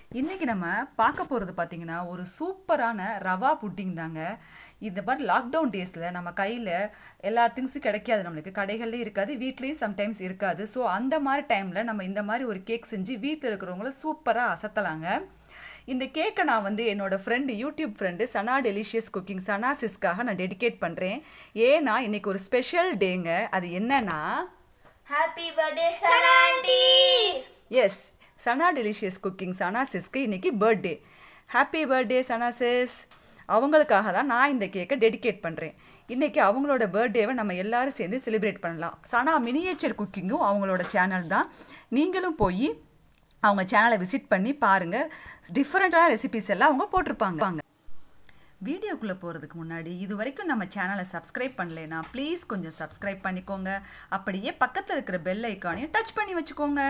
இன்றைக்கி நம்ம பார்க்க போகிறது பார்த்தீங்கன்னா ஒரு சூப்பரான ரவா புட்டிங் தாங்க இந்த மாதிரி லாக்டவுன் டேஸில் நம்ம கையில் எல்லா திங்ஸும் கிடைக்காது நம்மளுக்கு கடைகள்லேயும் இருக்காது வீட்லேயும் சம்டைம்ஸ் இருக்காது ஸோ அந்த மாதிரி டைமில் நம்ம இந்த மாதிரி ஒரு கேக் செஞ்சு வீட்டில் இருக்கிறவங்கள சூப்பராக அசத்தலாங்க இந்த கேக்கை நான் வந்து என்னோடய friend YouTube friend Sana delicious cooking Sana சிஸ்க்காக நான் டெடிகேட் பண்ணுறேன் ஏன்னா இன்னைக்கு ஒரு ஸ்பெஷல் டேங்க அது என்னன்னா ஹாப்பி பர்த்டே சனாண்டி yes Sana delicious cooking Sana சிஸ்க்கு இன்னைக்கு birthday happy birthday Sana sis அவங்களுக்காக தான் நான் இந்த கேக்கை டெடிகேட் பண்ணுறேன் இன்றைக்கி அவங்களோட பர்த்டேவை நம்ம எல்லாரும் சேர்ந்து செலிப்ரேட் பண்ணலாம் சனா மினியேச்சர் குக்கிங்கும் அவங்களோட சேனல் தான் நீங்களும் போய் அவங்க சேனலை விசிட் பண்ணி பாருங்கள் டிஃப்ரெண்ட்டான ரெசிபிஸ் எல்லாம் அவங்க போட்டிருப்பாங்க வீடியோக்குள்ளே போகிறதுக்கு முன்னாடி இது வரைக்கும் நம்ம சேனலை சப்ஸ்கிரைப் பண்ணலைன்னா ப்ளீஸ் கொஞ்சம் சப்ஸ்கிரைப் பண்ணிக்கோங்க அப்படியே பக்கத்தில் இருக்கிற பெல் ஐக்கானையும் டச் பண்ணி வச்சுக்கோங்க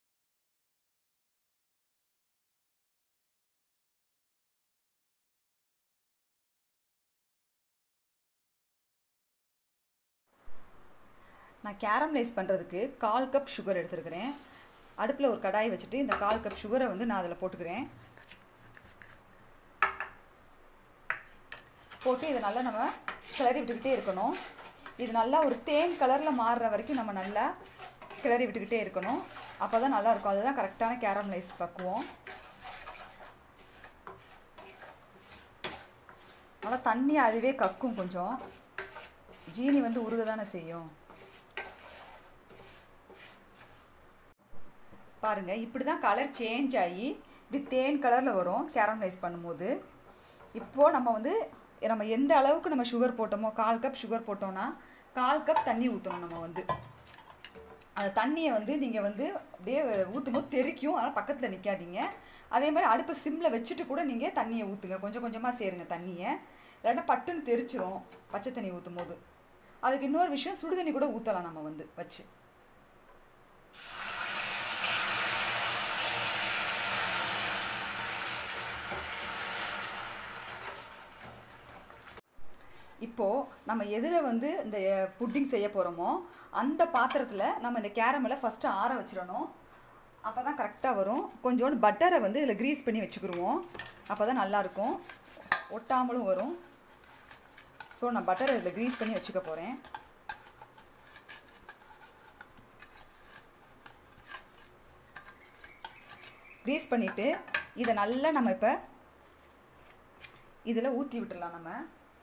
நான் கேரமலைஸ் பண்ணுறதுக்கு கால் கப் சுகர் எடுத்துருக்கிறேன் அடுப்பில் ஒரு கடாய் வச்சுட்டு இந்த கால் கப் சுகரை வந்து நான் அதில் போட்டுக்கிறேன் போட்டு இதை நல்லா நம்ம கிளறி விட்டுக்கிட்டே இருக்கணும் இது நல்லா ஒரு தேன் கலரில் மாறுற வரைக்கும் நம்ம நல்லா கிளறி விட்டுக்கிட்டே இருக்கணும் அப்போ தான் நல்லாயிருக்கும் அதுதான் கரெக்டான கேரமலைஸ் பக்குவோம் நல்லா தண்ணி அதுவே கக்கும் கொஞ்சம் ஜீனி வந்து உருக தானே செய்யும் பாருங்க இப்படி தான் கலர் சேஞ்ச் ஆகி இப்படி தேன் கலரில் வரும் கேரமலைஸ் பண்ணும்போது இப்போது நம்ம வந்து நம்ம எந்த அளவுக்கு நம்ம சுகர் போட்டோமோ கால் கப் சுகர் போட்டோம்னா கால் கப் தண்ணி ஊற்றணும் நம்ம வந்து அந்த தண்ணியை வந்து நீங்கள் வந்து அப்படியே ஊற்றும் போது தெறிக்கும் அதனால் பக்கத்தில் நிற்காதீங்க அதே மாதிரி அடுப்பை சிம்மில் வச்சுட்டு கூட நீங்கள் தண்ணியை ஊற்றுங்க கொஞ்சம் கொஞ்சமாக சேருங்க தண்ணியை இல்லைன்னா பட்டுன்னு தெரிச்சிரும் பச்சை தண்ணி ஊற்றும் போது அதுக்கு இன்னொரு விஷயம் சுடு தண்ணி கூட ஊற்றலாம் நம்ம வந்து வச்சு இப்போது நம்ம எதில் வந்து இந்த புட்டிங் செய்ய போகிறோமோ அந்த பாத்திரத்தில் நம்ம இந்த கேரமலை ஃபஸ்ட்டு ஆற வச்சிடணும் அப்போ தான் கரெக்டாக வரும் கொஞ்சோண்டு பட்டரை வந்து இதில் க்ரீஸ் பண்ணி வச்சுக்கிடுவோம் அப்போ தான் நல்லாயிருக்கும் ஒட்டாமலும் வரும் ஸோ நான் பட்டரை இதில் க்ரீஸ் பண்ணி வச்சுக்க போகிறேன் க்ரீஸ் பண்ணிவிட்டு இதை நல்லா நம்ம இப்போ இதில் ஊற்றி விட்டுடலாம் நம்ம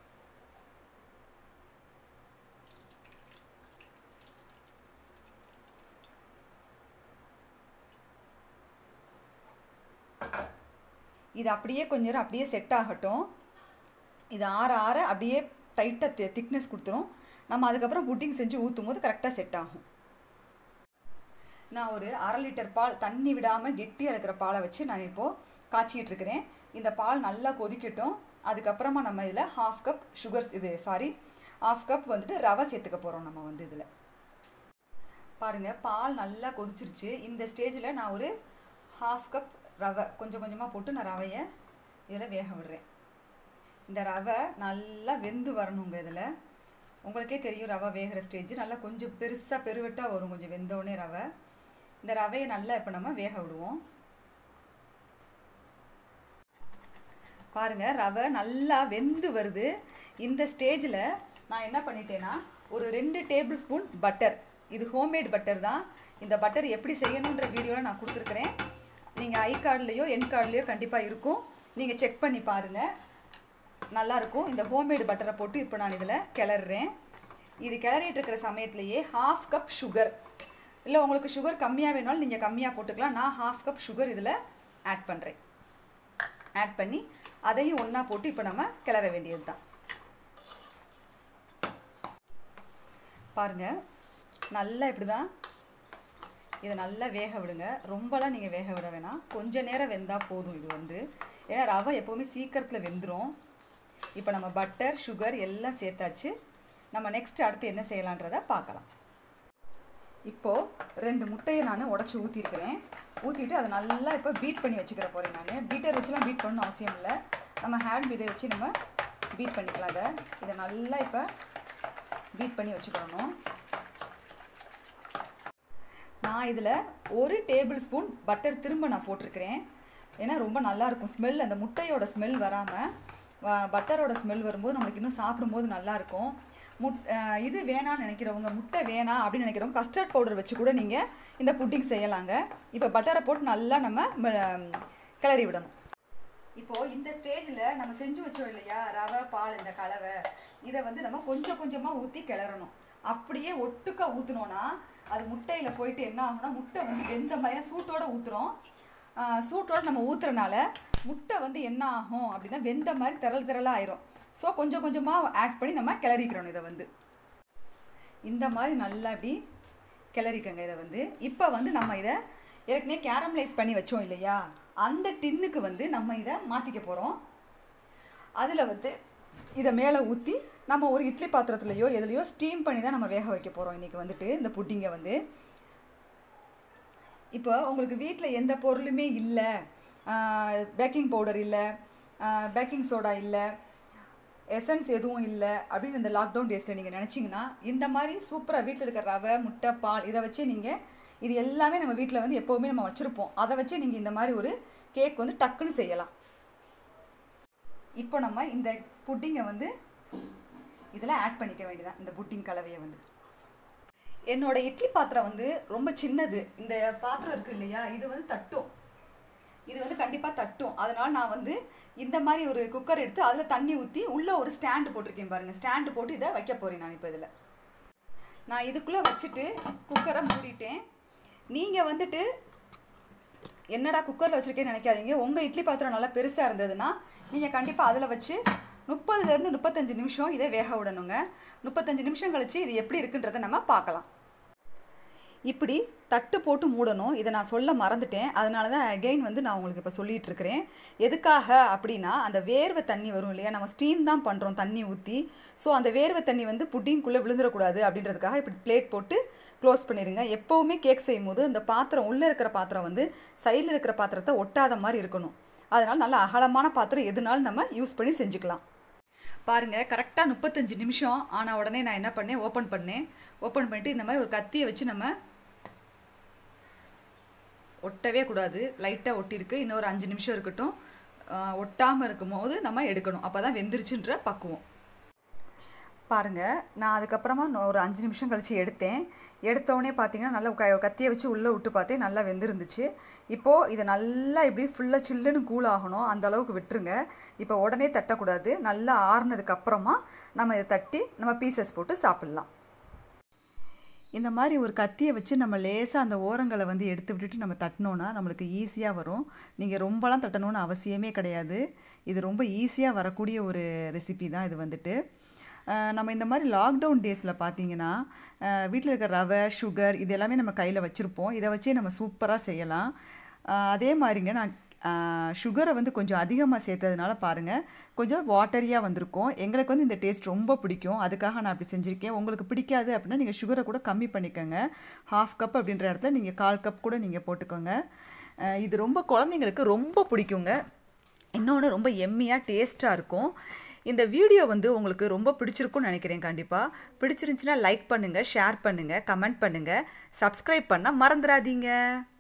இது அப்படியே கொஞ்ச நேரம் அப்படியே செட் ஆகட்டும் இது ஆற ஆற அப்படியே டைட்டாக திக்னஸ் கொடுத்துரும் நம்ம அதுக்கப்புறம் புட்டிங் செஞ்சு ஊற்றும் போது கரெக்டாக செட் ஆகும் நான் ஒரு அரை லிட்டர் பால் தண்ணி விடாமல் கெட்டியாக இருக்கிற பாலை வச்சு நான் இப்போது காய்ச்சிக்கிட்டு இருக்கிறேன் இந்த பால் நல்லா கொதிக்கட்டும் அதுக்கப்புறமா நம்ம இதில் ஹாஃப் கப் சுகர்ஸ் இது சாரி ஹாஃப் கப் வந்துட்டு ரவை சேர்த்துக்க போகிறோம் நம்ம வந்து இதில் பாருங்கள் பால் நல்லா கொதிச்சிருச்சு இந்த ஸ்டேஜில் நான் ஒரு ஹாஃப் கப் ரவை கொஞ்சம் கொஞ்சமாக போட்டு நான் ரவையை இதில் வேக விடுறேன் இந்த ரவை நல்லா வெந்து வரணுங்க இதில் உங்களுக்கே தெரியும் ரவை வேகிற ஸ்டேஜ் நல்லா கொஞ்சம் பெருசாக பெருவெட்டாக வரும் கொஞ்சம் வெந்தோடனே ரவை இந்த ரவையை நல்லா இப்போ நம்ம வேக விடுவோம் பாருங்கள் ரவை நல்லா வெந்து வருது இந்த ஸ்டேஜில் நான் என்ன பண்ணிட்டேன்னா ஒரு ரெண்டு டேபிள் ஸ்பூன் பட்டர் இது ஹோம்மேட் பட்டர் தான் இந்த பட்டர் எப்படி செய்யணுன்ற வீடியோவில் நான் கொடுத்துருக்குறேன் நீங்கள் ஐ கார்ட்லேயோ என் கார்ட்லேயோ கண்டிப்பாக இருக்கும் நீங்கள் செக் பண்ணி பாருங்கள் நல்லாயிருக்கும் இந்த ஹோம்மேடு பட்டரை போட்டு இப்போ நான் இதில் கிளறேன் இது கிளறிட்டு இருக்கிற சமயத்துலேயே ஹாஃப் கப் சுகர் இல்லை உங்களுக்கு சுகர் கம்மியாக வேணாலும் நீங்கள் கம்மியாக போட்டுக்கலாம் நான் ஹாஃப் கப் சுகர் இதில் ஆட் பண்ணுறேன் ஆட் பண்ணி அதையும் ஒன்றா போட்டு இப்போ நம்ம கிளற வேண்டியது தான் பாருங்கள் நல்லா இப்படி தான் இதை நல்லா வேக விடுங்க ரொம்பலாம் நீங்கள் வேக விட வேணாம் கொஞ்சம் நேரம் வெந்தால் போதும் இது வந்து ஏன்னா ரவை எப்போவுமே சீக்கிரத்தில் வெந்துடும் இப்போ நம்ம பட்டர் சுகர் எல்லாம் சேர்த்தாச்சு நம்ம நெக்ஸ்ட் அடுத்து என்ன செய்யலான்றதை பார்க்கலாம் இப்போது ரெண்டு முட்டையை நான் உடச்சி ஊற்றிருக்கிறேன் ஊற்றிட்டு அதை நல்லா இப்போ பீட் பண்ணி வச்சுக்கிற போகிறேன் நான் பீட்டர் வச்சுலாம் பீட் பண்ணணும் அவசியம் இல்லை நம்ம ஹேண்ட் பீட்டர் வச்சு நம்ம பீட் பண்ணிக்கலாம் அதை இதை நல்லா இப்போ பீட் பண்ணி வச்சுக்கணும் நான் இதில் ஒரு டேபிள் ஸ்பூன் பட்டர் திரும்ப நான் போட்டிருக்கிறேன் ஏன்னா ரொம்ப நல்லா இருக்கும் ஸ்மெல் அந்த முட்டையோட ஸ்மெல் வராமல் பட்டரோட ஸ்மெல் வரும்போது நம்மளுக்கு இன்னும் சாப்பிடும்போது நல்லா இருக்கும் முட் அஹ் இது வேணாம்னு நினைக்கிறவங்க முட்டை வேணாம் அப்படின்னு நினைக்கிறவங்க கஸ்டர்ட் பவுடர் வச்சு கூட நீங்கள் இந்த புட்டிங் செய்யலாங்க இப்போ பட்டரை போட்டு நல்லா நம்ம ம- கிளறி விடணும் இப்போ இந்த ஸ்டேஜில் நம்ம செஞ்சு வச்சோம் இல்லையா ரவை பால் இந்த கலவை இதை வந்து நம்ம கொஞ்சம் கொஞ்சமாக ஊற்றி கிளறணும் அப்படியே ஒட்டுக்கா ஊற்றினோன்னா அது முட்டையில் போயிட்டு என்ன ஆகும்னா முட்டை வந்து வெந்த மாதிரி சூட்டோட ஊற்றுறோம் சூட்டோட நம்ம ஊற்றுறனால முட்டை வந்து என்ன ஆகும் அப்படின்னா வெந்த மாதிரி திரள் திரளாக ஆயிரும் ஸோ கொஞ்சம் கொஞ்சமாக ஆட் பண்ணி நம்ம கிளறிக்கிறோம் இதை வந்து இந்த மாதிரி நல்லா இப்படி கிளறிக்கங்க இதை வந்து இப்போ வந்து நம்ம இதை ஏற்கனவே கேரமலைஸ் பண்ணி வச்சோம் இல்லையா அந்த டின்னுக்கு வந்து நம்ம இதை மாற்றிக்க போகிறோம் அதில் வந்து இதை மேலே ஊற்றி நம்ம ஒரு இட்லி பாத்திரத்துலையோ எதுலையோ ஸ்டீம் பண்ணி தான் நம்ம வேக வைக்க போகிறோம் இன்றைக்கி வந்துட்டு இந்த புட்டிங்கை வந்து இப்போ உங்களுக்கு வீட்டில் எந்த பொருளுமே இல்லை பேக்கிங் பவுடர் இல்லை பேக்கிங் சோடா இல்லை எசன்ஸ் எதுவும் இல்லை அப்படின்னு இந்த லாக்டவுன் டேஸில் நீங்கள் நினச்சிங்கன்னா இந்த மாதிரி சூப்பராக வீட்டில் இருக்கிற ரவை முட்டை பால் இதை வச்சு நீங்கள் இது எல்லாமே நம்ம வீட்டில் வந்து எப்போவுமே நம்ம வச்சுருப்போம் அதை வச்சு நீங்கள் இந்த மாதிரி ஒரு கேக் வந்து டக்குன்னு செய்யலாம் இப்போ நம்ம இந்த புட்டிங்கை வந்து இதில் ஆட் பண்ணிக்க வேண்டியதான் இந்த புட்டிங் கலவையை வந்து என்னோட இட்லி பாத்திரம் வந்து ரொம்ப சின்னது இந்த பாத்திரம் இருக்கு இல்லையா இது வந்து தட்டும் இது வந்து கண்டிப்பாக தட்டும் அதனால் நான் வந்து இந்த மாதிரி ஒரு குக்கர் எடுத்து அதில் தண்ணி ஊற்றி உள்ளே ஒரு ஸ்டாண்டு போட்டிருக்கேன் பாருங்கள் ஸ்டாண்டு போட்டு இதை வைக்க போகிறேன் நான் இப்போ இதில் நான் இதுக்குள்ளே வச்சுட்டு குக்கரை மூடிட்டேன் நீங்கள் வந்துட்டு என்னடா குக்கரில் வச்சுருக்கேன்னு நினைக்காதீங்க உங்கள் இட்லி பாத்திரம் நல்லா பெருசாக இருந்ததுன்னா நீங்கள் கண்டிப்பாக அதில் வச்சு முப்பதுலேருந்து முப்பத்தஞ்சு நிமிஷம் இதை வேக விடணுங்க முப்பத்தஞ்சு நிமிஷம் கழித்து இது எப்படி இருக்குன்றதை நம்ம பார்க்கலாம் இப்படி தட்டு போட்டு மூடணும் இதை நான் சொல்ல மறந்துட்டேன் அதனால தான் அகெயின் வந்து நான் உங்களுக்கு இப்போ சொல்லிட்டு இருக்கிறேன் எதுக்காக அப்படின்னா அந்த வேர்வை தண்ணி வரும் இல்லையா நம்ம ஸ்டீம் தான் பண்ணுறோம் தண்ணி ஊற்றி ஸோ அந்த வேர்வை தண்ணி வந்து புட்டிங்குள்ளே விழுந்துடக்கூடாது அப்படின்றதுக்காக இப்படி பிளேட் போட்டு க்ளோஸ் பண்ணிடுங்க எப்போவுமே கேக் செய்யும் போது அந்த பாத்திரம் உள்ளே இருக்கிற பாத்திரம் வந்து சைடில் இருக்கிற பாத்திரத்தை ஒட்டாத மாதிரி இருக்கணும் அதனால் நல்ல அகலமான பாத்திரம் எதுனாலும் நம்ம யூஸ் பண்ணி செஞ்சுக்கலாம் பாருங்க கரெக்டாக முப்பத்தஞ்சு நிமிஷம் ஆன உடனே நான் என்ன பண்ணேன் ஓப்பன் பண்ணேன் ஓப்பன் பண்ணிட்டு இந்த மாதிரி ஒரு கத்தியை வச்சு நம்ம ஒட்டவே கூடாது லைட்டாக ஒட்டியிருக்கு இன்னொரு அஞ்சு நிமிஷம் இருக்கட்டும் ஒட்டாமல் இருக்கும் போது நம்ம எடுக்கணும் அப்போ தான் வெந்துருச்சுன்ற பக்குவம் பாருங்கள் நான் அதுக்கப்புறமா இன்னும் ஒரு அஞ்சு நிமிஷம் கழித்து எடுத்தேன் எடுத்தோடனே பார்த்தீங்கன்னா நல்லா க கத்தியை வச்சு உள்ளே விட்டு பார்த்தேன் நல்லா வெந்திருந்துச்சு இப்போது இதை நல்லா இப்படி ஃபுல்லாக சில்லுன்னு கூல் ஆகணும் அந்த அளவுக்கு விட்டுருங்க இப்போ உடனே தட்டக்கூடாது நல்லா ஆறுனதுக்கு அப்புறமா நம்ம இதை தட்டி நம்ம பீசஸ் போட்டு சாப்பிட்லாம் இந்த மாதிரி ஒரு கத்தியை வச்சு நம்ம லேசாக அந்த ஓரங்களை வந்து எடுத்து விட்டுட்டு நம்ம தட்டினோன்னா நம்மளுக்கு ஈஸியாக வரும் நீங்கள் ரொம்பலாம் தட்டணும்னு அவசியமே கிடையாது இது ரொம்ப ஈஸியாக வரக்கூடிய ஒரு ரெசிபி தான் இது வந்துட்டு அஹ் நம்ம இந்த மாதிரி லாக்டவுன் டேஸில் பார்த்தீங்கன்னா வீட்டில் இருக்க ரவை சுகர் இது எல்லாமே நம்ம கையில் வச்சுருப்போம் இதை வச்சே நம்ம சூப்பராக செய்யலாம் அஹ் அதே மாதிரிங்க நான் சுகரை வந்து கொஞ்சம் அதிகமாக சேர்த்ததுனால பாருங்கள் கொஞ்சம் வாட்டரியாக வந்திருக்கும் எங்களுக்கு வந்து இந்த டேஸ்ட் ரொம்ப பிடிக்கும் அதுக்காக நான் அப்படி செஞ்சுருக்கேன் உங்களுக்கு பிடிக்காது அப்படின்னா நீங்கள் சுகரை கூட கம்மி பண்ணிக்கோங்க ஹாஃப் கப் அப்படின்ற இடத்துல நீங்கள் கால் கப் கூட நீங்கள் போட்டுக்கோங்க அஹ் இது ரொம்ப குழந்தைங்களுக்கு ரொம்ப பிடிக்குங்க இன்னொன்று ரொம்ப எம்மியாக டேஸ்ட்டாக இருக்கும் இந்த வீடியோ வந்து உங்களுக்கு ரொம்ப பிடிச்சிருக்கும்னு நினைக்கிறேன் கண்டிப்பாக பிடிச்சிருந்துச்சுன்னா லைக் பண்ணுங்கள் ஷேர் பண்ணுங்கள் கமெண்ட் பண்ணுங்கள் சப்ஸ்கிரைப் பண்ண மறந்துடாதீங்க